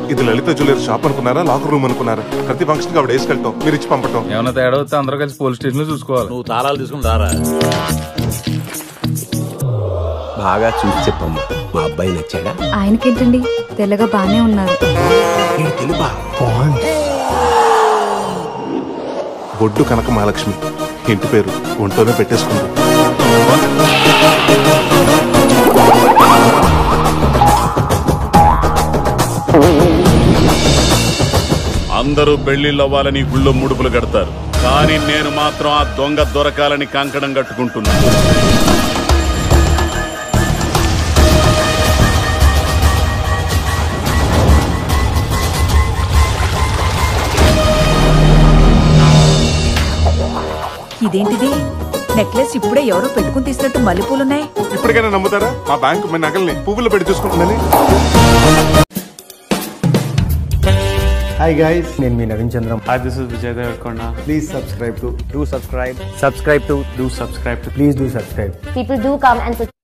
ఇది Lalitha jewellery shop అనుకున్నారా locker room అనుకున్నారా ప్రతి ఫంక్షన్ ఆవిడ వేసుకెళ్తాం మీరు ఇచ్చి పంపటం ఏమైనా తేడా వస్తే అందరూ కలిసి పోలీస్ స్టేషన్ లో చూసుకోవాలి నువ్వు తాళాలు తీసుకుని రారా బాగా చూసి చెప్పమ్మా మా అబ్బాయి నచ్చాడా ఆయనకేంటండి తెల్లగా బానే ఉన్నారు వీడు తెలుపా బొడ్డు కనక మహాలక్ష్మి ఇంటి పేరు ఒంటోనే పెట్టేసుకుంది అందరూ పెళ్లిళ్ళు అవ్వాలని గుళ్ళో ముడుపులు కడతారు కానీ నేను మాత్రం ఆ దొంగ దొరకాలని కంకణం కట్టుకుంటున్నాను ఇదేంటిది నెక్లెస్ ఇప్పుడే ఎవరో పెట్టుకుని తీసినట్టు మల్లెపూలున్నాయి ఇప్పటికైనా నమ్ముతారా మా బ్యాంకు మీ నగల్ని పువ్వులు పెట్టి చూసుకుంటుందని హాయ్ గైస్ నేను మీ Naveen Chandram Hi, this is Vijay Devarkonda. Please subscribe to do subscribe Subscribe to do subscribe to please do subscribe People do come and